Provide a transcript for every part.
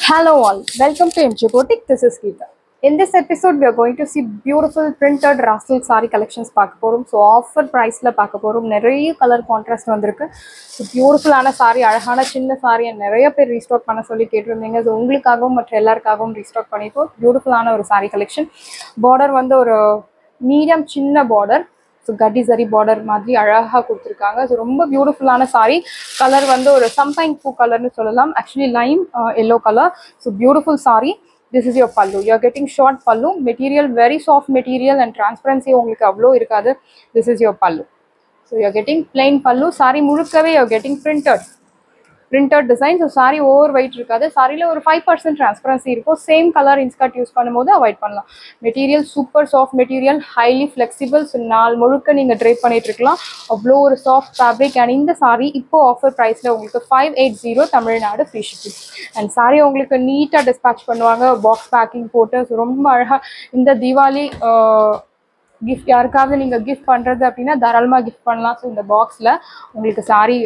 Hello all, welcome to MG Boutique. This is Geeta. In this episode, we are going to see beautiful printed Russell saree collections பார்க்க போகிறோம் so offer ப்ரைஸில் பார்க்க போகிறோம் நிறைய colour contrast வந்திருக்கு so பியூட்டிஃபுல்லான saree அழகான சின்ன saree நிறைய பேர் ரீஸ்டாக் பண்ண சொல்லி கேட்டிருந்தீங்க ஸோ உங்களுக்காகவும் மற்ற எல்லாருக்காகவும் ரீஸ்டாக் பண்ணிப்போம் பியூட்டிஃபுல்லான ஒரு saree கலெக்ஷன் பார்டர் வந்து ஒரு மீடியம் சின்ன பார்டர் ஸோ கட்டி சரி பார்டர் மாதிரி அழகாக கொடுத்துருக்காங்க ஸோ ரொம்ப பியூட்டிஃபுல்லான saree கலர் வந்து ஒரு சம்டைம் பூ கலர்னு சொல்லலாம் actually lime yellow colour so beautiful saree this is your pallu you are getting short pallu material very soft material and transparency உங்களுக்கு அவ்வளோ இருக்காது this is your pallu so you are getting plain pallu saree முழுக்கவே you are getting printed printed design so sari over weight இருக்காது சாரியில் ஒரு five percent transparency இருக்கும் same colour inskirt use பண்ணும்போது avoid பண்ணலாம் material super soft material highly flexible so நாள் முழுக்க நீங்கள் ட்ரை பண்ணிட்டு இருக்கலாம் அவ்வளோ ஒரு சாஃப்ட் ஃபேப்ரிக் அண்ட் இந்த சாரி இப்போ ஆஃபர் ப்ரைஸில் உங்களுக்கு five eight zero Tamil Nadu free shipping and sari உங்களுக்கு நீட்டாக டிஸ்பேச் பண்ணுவாங்க பாக்ஸ் பேக்கிங் போட்டு ஸோ ரொம்ப அழகாக இந்த தீபாவளி கிஃப்ட் யாருக்காவது நீங்கள் கிஃப்ட் பண்ணுறது அப்படின்னா தாராளமாக கிஃப்ட் பண்ணலாம் ஸோ இந்த பாக்ஸில் உங்களுக்கு சாரி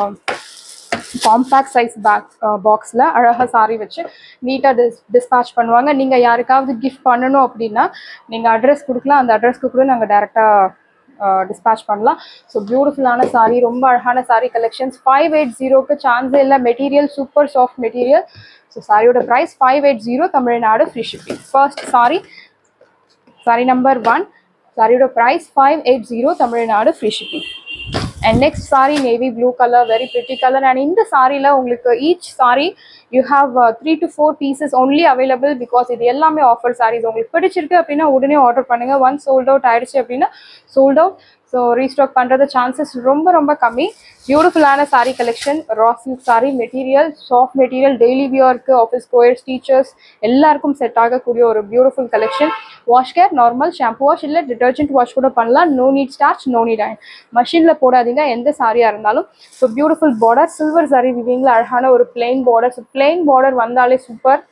காம்பேக்ட் சைஸ் பேக் பாக்ஸில் அழகாக சாரி வச்சு நீட்டாக டிஸ் டிஸ்பேச் பண்ணுவாங்க நீங்கள் யாருக்காவது கிஃப்ட் பண்ணணும் அப்படின்னா நீங்கள் அட்ரஸ் கொடுக்கலாம் அந்த அட்ரஸ்க்கு கூட நாங்கள் டேரெக்டாக டிஸ்பேச் பண்ணலாம் ஸோ பியூட்டிஃபுல்லான சாரி ரொம்ப அழகான சாரி கலெக்ஷன்ஸ் ஃபைவ் எயிட் ஜீரோக்கு சான்ஸே இல்லை material super soft material so சாரியோட price five eight zero Tamil Nadu free shipping first sari sari number one சாரியோட price five eight zero Tamil Nadu free shipping and next sari navy blue colour very pretty colour and இந்த சாரியில் உங்களுக்கு each sari you have three to four pieces only available because இது எல்லாமே offer saris உங்களுக்கு பிடிச்சிருக்கு அப்படின்னா உடனே ஆர்டர் பண்ணுங்கள் ஒன் சோல்ட் அவுட் ஆயிடுச்சு அப்படின்னா சோல்ட் அவுட் ஸோ ரீஸ்டாக் பண்ணுறது சான்சஸ் ரொம்ப ரொம்ப கம்மி பியூட்டிஃபுல்லான sari collection raw silk sari material soft material daily வியர்க்கு ஆஃபீஸ் கோயர்ஸ் டீச்சர்ஸ் எல்லாருக்கும் செட் ஆகக்கூடிய ஒரு beautiful collection wash care normal shampoo wash இல்லை டிட்டர்ஜென்ட் வாஷ் கூட பண்ணலாம் no need starch no need iron மஷினில் போடாதீங்க எந்த சாரியாக இருந்தாலும் so beautiful border silver sari விவிங்கில் அழகான ஒரு plain border so plain border வந்தாலே super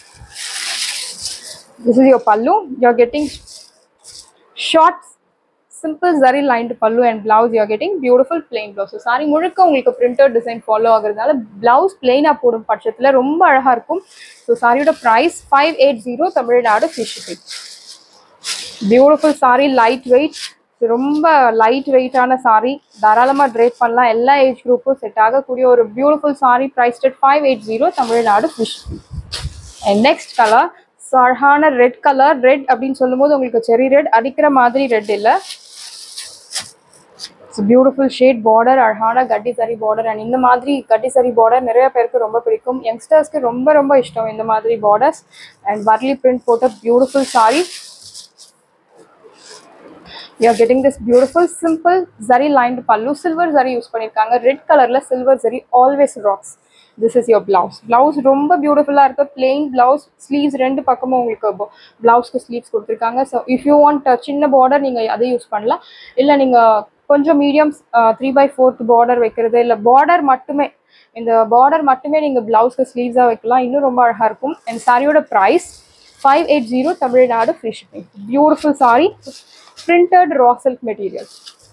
this is your pallu you are getting shorts simple zari lined pallu and blouse you are getting beautiful plain blouse sari முழுக்க உங்களுக்கு பிரிண்டட் டிசைன் ஃபாலோ ஆகுறதுனால பிளவுஸ் பிளெயினாக போடும் பட்சத்தில் ரொம்ப அழகாக இருக்கும் ஸோ சாரியோட price five eight zero Tamil Nadu free shipping beautiful sari light weight ரொம்ப லைட் வெயிட்டான சாரி தாராளமாக ட்ரேட் பண்ணலாம் எல்லா ஏஜ் குரூப்பும் செட் ஆகக்கூடிய ஒரு beautiful sari price five eight zero Tamil Nadu free shipping and next colour so அழகான ரெட் கலர் ரெட் அப்படின்னு சொல்லும்போது உங்களுக்கு செரி ரெட் அடிக்கிற மாதிரி ரெட் இல்லை ஸோ பியூட்டிஃபுல் ஷேட் பார்டர் அழகான கட்டி சரி பார்டர் அண்ட் இந்த மாதிரி கட்டி சரி பார்டர் நிறைய பேருக்கு ரொம்ப பிடிக்கும் யங்ஸ்டர்ஸ்க்கு ரொம்ப ரொம்ப இஷ்டம் இந்த மாதிரி பார்டர்ஸ் அண்ட் வர்லி பிரிண்ட் போட்ட beautiful sari you are getting this beautiful simple zari lined pallu silver zari use பண்ணியிருக்காங்க ரெட் கலரில் silver zari always rocks this is your blouse blouse ரொம்ப பியூட்டிஃபுல்லாக இருக்குது பிளெயின் பிளவுஸ் ஸ்லீவ்ஸ் ரெண்டு பக்கமும் உங்களுக்கு பிளவுஸ்க்கு ஸ்லீவ்ஸ் கொடுத்துருக்காங்க ஸோ இஃப் யூ வாண்ட் சின்ன பார்டர் நீங்கள் அதை யூஸ் பண்ணலாம் இல்லை நீங்கள் கொஞ்சம் medium three by fourth border வைக்கிறது இல்லை பார்டர் மட்டுமே இந்த பார்டர் மட்டுமே நீங்கள் பிளவுஸ்க்கு ஸ்லீவ்ஸாக வைக்கலாம் இன்னும் ரொம்ப அழகாக இருக்கும் அண்ட் சாரியோட price five eight zero Tamil Nadu free shipping beautiful sari printed raw silk material.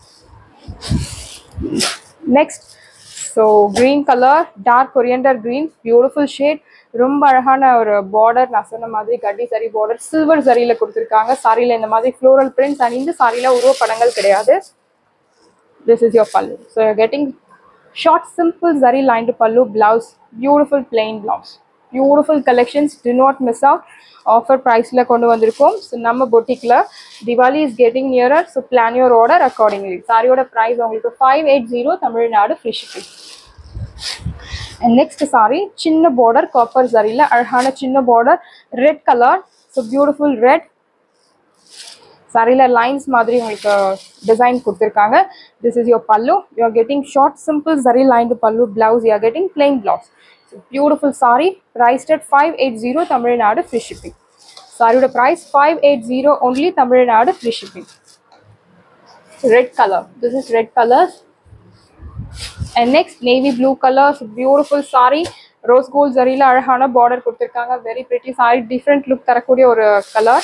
Next, so green color, dark coriander green, beautiful shade. ரொம்ப அழகான ஒரு பார்டர் நான் சொன்ன மாதிரி கட்டி சரி பார்டர் சில்வர் சரியில் கொடுத்துருக்காங்க சாரியில் இந்த மாதிரி ஃப்ளோரல் பிரிண்ட்ஸ் அண்ட் இந்த சாரியில் உருவப்படங்கள் கிடையாது this is your pallu so getting short simple zari lined pallu blouse beautiful plain blouse beautiful collections do not miss out offer ப்ரைஸில் கொண்டு வந்திருக்கோம் ஸோ நம்ம பொட்டிக்கில் Diwali is getting nearer so plan your order accordingly சாரியோட ப்ரைஸ் உங்களுக்கு five eight zero Tamil Nadu free shipping and next sari சின்ன border copper சாரியில் அழகான சின்ன border red colour so beautiful red சாரியில் லைன்ஸ் மாதிரி உங்களுக்கு டிசைன் கொடுத்துருக்காங்க this is your pallu you are getting short simple zari lined pallu blouse you are getting plain blouse beautiful sari priced at five eight zero Tamil Nadu free shipping சாரியோட price five eight zero only Tamil Nadu free shipping red colour this is red colour and next navy blue colour beautiful sari rose gold ஜரியில் அழகான border கொடுத்துருக்காங்க very pretty sari different look தரக்கூடிய ஒரு colour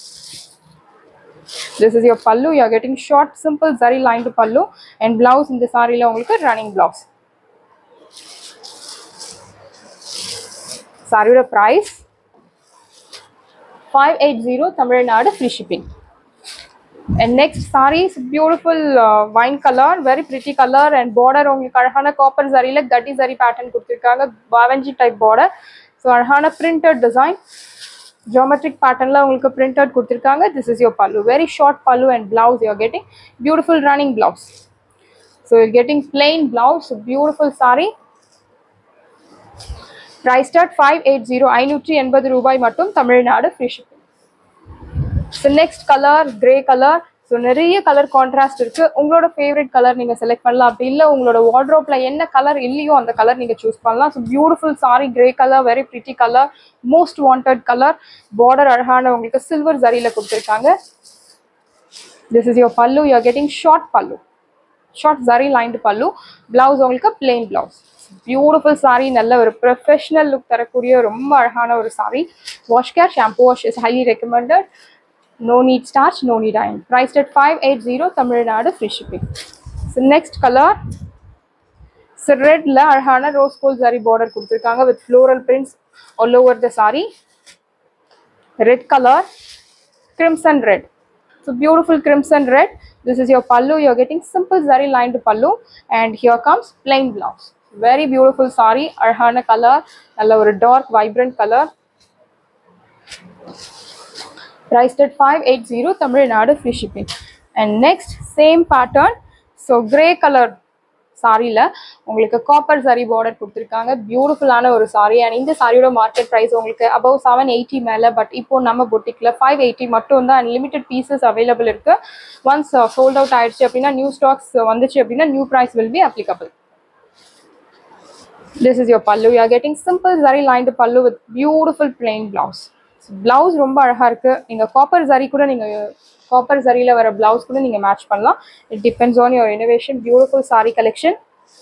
this is your pallu you are getting short simple zari lined pallu and blouse இந்த சாரியில் உங்களுக்கு running blouse சாரியோட price five eight zero Tamil Nadu free shipping and next sari is beautiful wine colour very pretty colour and border உங்களுக்கு அழகான copper சரியில் கட்டி zari pattern கொடுத்துருக்காங்க பாவஞ்சி டைப் பார்டர் ஸோ அழகான பிரிண்டட் டிசைன் ஜியோமெட்ரிக் பேட்டர்னில் உங்களுக்கு பிரிண்டட் கொடுத்துருக்காங்க this is your pallu very short pallu and blouse you're getting beautiful running blouse so your getting plain blouse beautiful sari price start five eight zero ஐநூற்றி எண்பது ரூபாய் மட்டும் Tamil Nadu free shipping so next colour grey colour so நிறைய colour contrast இருக்கு உங்களோட favourite colour நீங்க select பண்ணலாம் அப்படி இல்லை உங்களோட வார்ட்ரோப்ல என்ன கலர் இல்லையோ அந்த கலர் நீங்க சூஸ் பண்ணலாம் so beautiful sari grey colour very pretty colour most wanted colour border அழகான உங்களுக்கு சில்வர் ஜரியில கொடுத்துருக்காங்க this is your pallu you are getting short pallu short zari lined pallu blouse உங்களுக்கு பிளெயின் பிளவுஸ் பியூட்டிஃபுல் சாரி நல்ல ஒரு ப்ரொஃபஷனல் லுக் தரக்கூடிய ரொம்ப அழகான ஒரு sari wash care shampoo wash is highly recommended no need starch no need iron price at five eight zero Tamil Nadu free shipping so next colour so ரெட்ல அழகான rose gold zari border கொடுத்துருக்காங்க with floral prints all over the sari red colour crimson red so beautiful crimson red this is your pallu you're getting simple zari lined pallu and here comes plain blouse very beautiful saree arhana color நல்ல ஒரு dark vibrant color priced at 580 Tamil Nadu free shipping and next same pattern so gray color சாரியில் உங்களுக்கு copper sorry border கொடுத்துருக்காங்க பியூட்டிஃபுல்லான ஒரு sorry and இந்த சாரியோட market price உங்களுக்கு அபவ் செவன் எயிட்டி மேலே பட் இப்போ நம்ம பொட்டிக்கில் ஃபைவ் எயிட்டி மட்டும் தான் லிமிடெட் பீசஸ் அவைலபிள் இருக்கு ஒன்ஸ் சோல்ட் அவுட் ஆயிடுச்சு அப்படின்னா நியூ ஸ்டாக்ஸ் வந்துச்சு அப்படின்னா new price will be applicable this is your pallu you are getting simple zari lined pallu with beautiful plain blouse blouse ரொம்ப அழகாக இருக்குது நீங்கள் காப்பர் சரி கூட நீங்கள் காப்பர் சரியில் வர பிளவுஸ் கூட நீங்கள் மேட்ச் பண்ணலாம் it depends on your innovation beautiful sari collection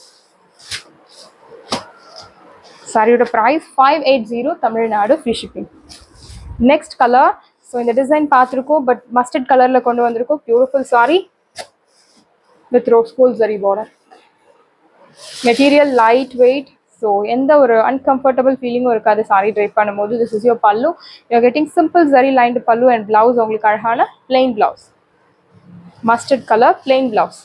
சாரியோட price five eight zero Tamil Nadu free shipping next colour so இந்த டிசைன் பார்த்துருக்கோம் பட் மஸ்டர்ட் கலரில் கொண்டு வந்திருக்கோம் beautiful sari with rose gold zari border material light weight so எந்த ஒரு அன்கம்ஃபர்டபுள் ஃபீலிங்கும் இருக்காது சாரி ட்ரை பண்ணும்போது this is your pallu you are getting simple zari lined pallu and blouse உங்களுக்கு அழகான plain blouse mustard colour plain blouse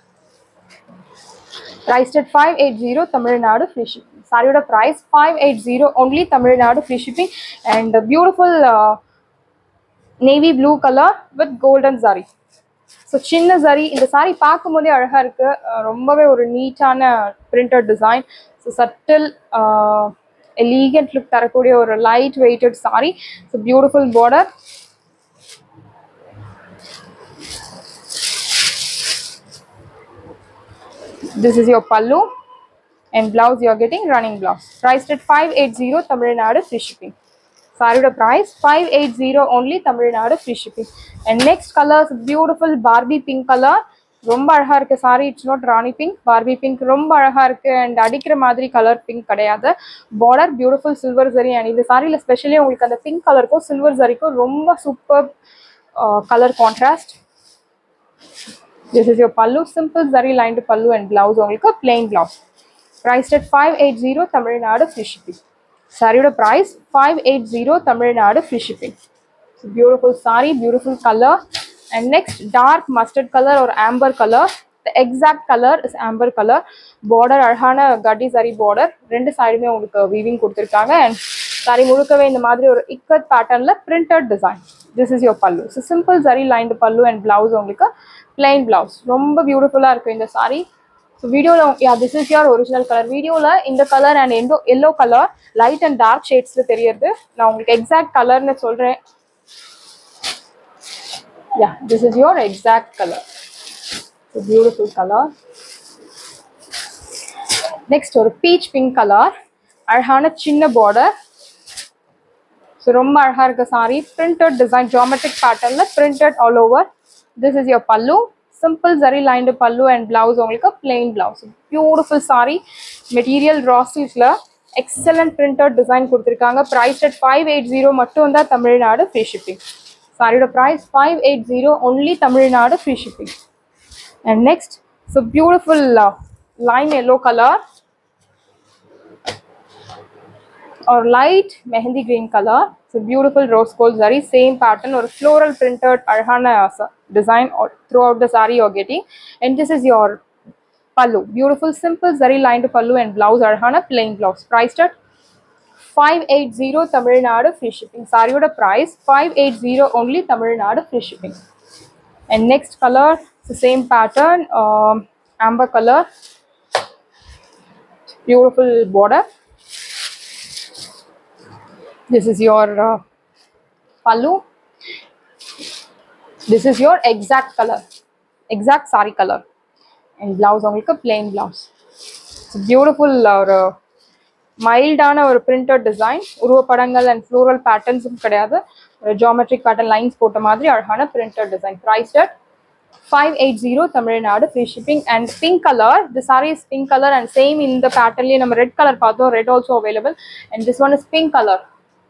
priced at 580 Tamil Nadu free shipping சாரியோட price five eight zero only Tamil Nadu free shipping and beautiful navy blue colour with golden zari so சின்ன சாரி இந்த சாரி பார்க்கும்போதே அழகாக இருக்குது ரொம்பவே ஒரு நீட்டான printed design so subtle elegant look தரக்கூடிய ஒரு light weighted sari so beautiful border this is your pallu and blouse you are getting running blouse priced at 580 Tamil Nadu free shipping சாரியோட price five eight zero only Tamil Nadu free shipping and next colours beautiful Barbie pink colour ரொம்ப அழகா இருக்கு sari it's not rani pink Barbie pink ரொம்ப அழகா இருக்கு அண்ட் அடிக்கிற மாதிரி கலர் பிங்க் கிடையாது border beautiful silver zari and இந்த சாரியில் ஸ்பெஷலி உங்களுக்கு அந்த பிங்க் கலருக்கும் சில்வர் சரிக்கும் ரொம்ப super colour contrast this is your pallu simple zari lined pallu and blouse உங்களுக்கு plain blouse price at five eight zero Tamil Nadu free shipping சாரியோட price five eight zero Tamil Nadu free shipping beautiful sari beautiful colour and next dark mustard colour ஒரு amber colour the exact colour is amber colour border அழகான கட்டி sorry border ரெண்டு சைடுமே உங்களுக்கு weaving கொடுத்துருக்காங்க and sorry முழுக்கவே இந்த மாதிரி ஒரு இக்கத் பேட்டர்னில் printed design this is your pallu so simple zari lined pallu and blouse உங்களுக்கு பிளைன் பிளவுஸ் ரொம்ப பியூட்டிஃபுல்லாக இருக்கும் இந்த சாரி ஸோ வீடியோவில் yeah this is your original colour வீடியோவில் இந்த கலர் அண்ட் எண்டோ yellow colour light and dark ஷேட்ஸில் தெரியறது நான் உங்களுக்கு எக்ஸாக்ட் கலர்னு சொல்கிறேன் yeah this is your exact colour so beautiful colour next ஒரு பீச் பிங்க் கலர் அழகான சின்ன பார்டர் ஸோ ரொம்ப அழகாக இருக்க சாரி பிரிண்டட் டிசைன் ஜாமெட்ரிக் பேட்டர்னில் printed all over this is your pallu simple zari lined pallu and blouse உங்களுக்கு plain blouse beautiful sari material ராசிஸில் excellent printed design கொடுத்துருக்காங்க price at five eight zero மட்டும் தான் தமிழ்நாடு ஃப்ரீ ஷிப்பிங் சாரியோட price five eight zero only Tamil Nadu free shipping and next so beautiful lime yellow colour or light mehendi green color. So beautiful rose gold zari, same pattern or floral printed arhana sa- design or throughout the sari you're getting. And this is your pallu. Beautiful simple zari lined pallu and blouse arhana plain blouse. Priced at 580 Tamil Nadu free shipping. Sariyoda price 580 only Tamil Nadu free shipping. And next color, it's the same pattern, um, amber color, beautiful border. This is your uh, pallu. This is your exact color, exact sari color. And blouse உங்களுக்கு plain blouse. It's a beautiful ஒரு மைல்டான ஒரு printed design உருவப்படங்கள் and floral பேட்டர்ன்ஸும் கிடையாது ஒரு geometric pattern lines போட்ட மாதிரி அழகான printed design price at five eight zero Tamil Nadu free shipping and pink colour the sari is pink colour and same இந்த பேட்டர்ன்லேயே நம்ம ரெட் கலர் பார்த்தோம் red also available and this one is pink colour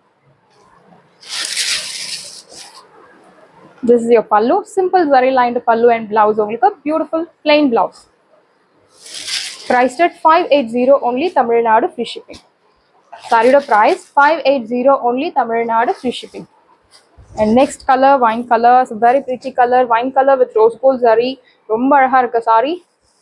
This is your pallu, simple zari lined pallu and blouse உங்களுக்கு beautiful plain blouse. Priced at 580 only Tamil Nadu free shipping. Sarioda price 580 only Tamil Nadu free shipping. And next color wine color, it's a very pretty color wine color with rose gold zari. ரொம்ப அழகா இருக்க saree.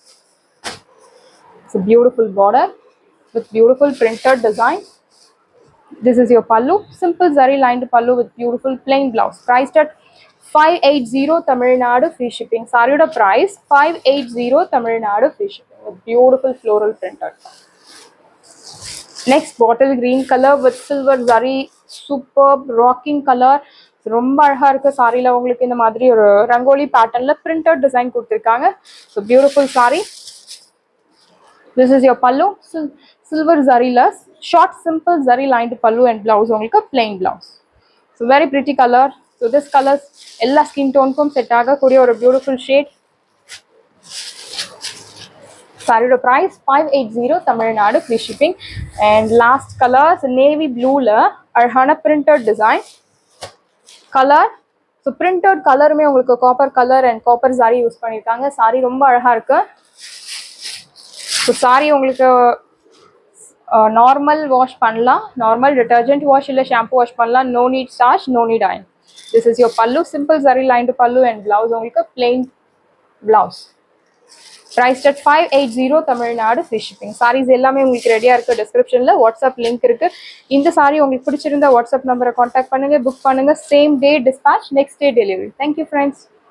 It's a beautiful border with beautiful printed design. This is your pallu, simple zari lined pallu with beautiful plain blouse. Priced at 580 Tamil Nadu free shipping. Sarioda price 580 Tamil Nadu free shipping with beautiful floral printed. Next bottle green color with silver zari superb rocking color ரொம்ப அழகா இருக்கு சாரில உங்களுக்கு இந்த மாதிரி ஒரு ரங்கோலி பேட்டர்ன்ல printed design கொடுத்துருக்காங்க so beautiful sari this is your pallu silver ஜரில short simple zari lined pallu and blouse உங்களுக்கு plain blouse so very pretty colour so this colours எல்லா ஸ்கின் டோனுக்கும் செட் ஆகக்கூடிய ஒரு பியூட்டிஃபுல் ஷேட் சாரியோட price five eight zero Tamil Nadu free shipping and last colour navy ப்ளூவில் அழகான printed design colour so printed கலருமே உங்களுக்கு copper colour and copper sari use பண்ணியிருக்காங்க சாரி ரொம்ப அழகாக இருக்கு ஸோ சாரி உங்களுக்கு நார்மல் வாஷ் பண்ணலாம் நார்மல் டிட்டர்ஜென்ட் வாஷ் இல்லை ஷாம்பு வாஷ் பண்ணலாம் no need starch no need iron this is your pallu simple zari lined pallu and blouse உங்களுக்கு plain blouse price at five eight zero Tamil Nadu free shipping saris எல்லாமே உங்களுக்கு ரெடியாக இருக்குது டிஸ்கிரிப்ஷனில் வாட்ஸ்அப் லிங்க் இருக்குது இந்த சாரி உங்களுக்கு பிடிச்சிருந்தா வாட்ஸ்அப் நம்பரை காண்டாக்ட் பண்ணுங்கள் புக் பண்ணுங்கள் same day dispatch next day delivery thank you friends